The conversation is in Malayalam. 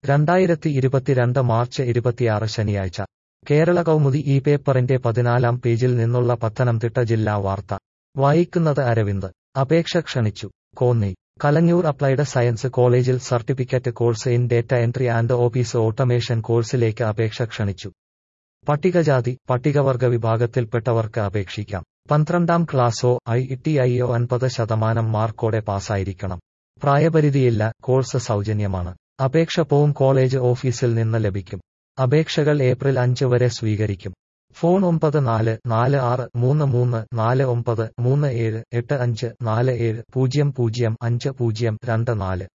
രണ്ടായിരത്തി ഇരുപത്തിരണ്ട് മാർച്ച് ഇരുപത്തിയാറ് ശനിയാഴ്ച കേരള കൗമുദി ഈ പേപ്പറിന്റെ പതിനാലാം പേജിൽ നിന്നുള്ള പത്തനംതിട്ട ജില്ലാ വാർത്ത വായിക്കുന്നത് അരവിന്ദ് അപേക്ഷ ക്ഷണിച്ചു കോന്നി കലഞ്ഞൂർ അപ്ലൈഡ് സയൻസ് കോളേജിൽ certificate course in data entry and office automation കോഴ്സിലേക്ക് അപേക്ഷ ക്ഷണിച്ചു പട്ടികജാതി പട്ടികവർഗ വിഭാഗത്തിൽപ്പെട്ടവർക്ക് അപേക്ഷിക്കാം പന്ത്രണ്ടാം ക്ലാസ്സോ ഐ ടി ഐയോ അൻപത് ശതമാനം മാർക്കോടെ പാസ്സായിരിക്കണം പ്രായപരിധിയില്ല കോഴ്സ് സൗജന്യമാണ് അപേക്ഷ പോം കോളേജ് ഓഫീസിൽ നിന്ന് ലഭിക്കും അപേക്ഷകൾ ഏപ്രിൽ അഞ്ച് വരെ സ്വീകരിക്കും ഫോൺ ഒമ്പത് നാല് നാല് ആറ് മൂന്ന് മൂന്ന് നാല് ഒമ്പത് മൂന്ന് ഏഴ് എട്ട് അഞ്ച് നാല് ഏഴ് പൂജ്യം പൂജ്യം അഞ്ച് പൂജ്യം രണ്ട് നാല്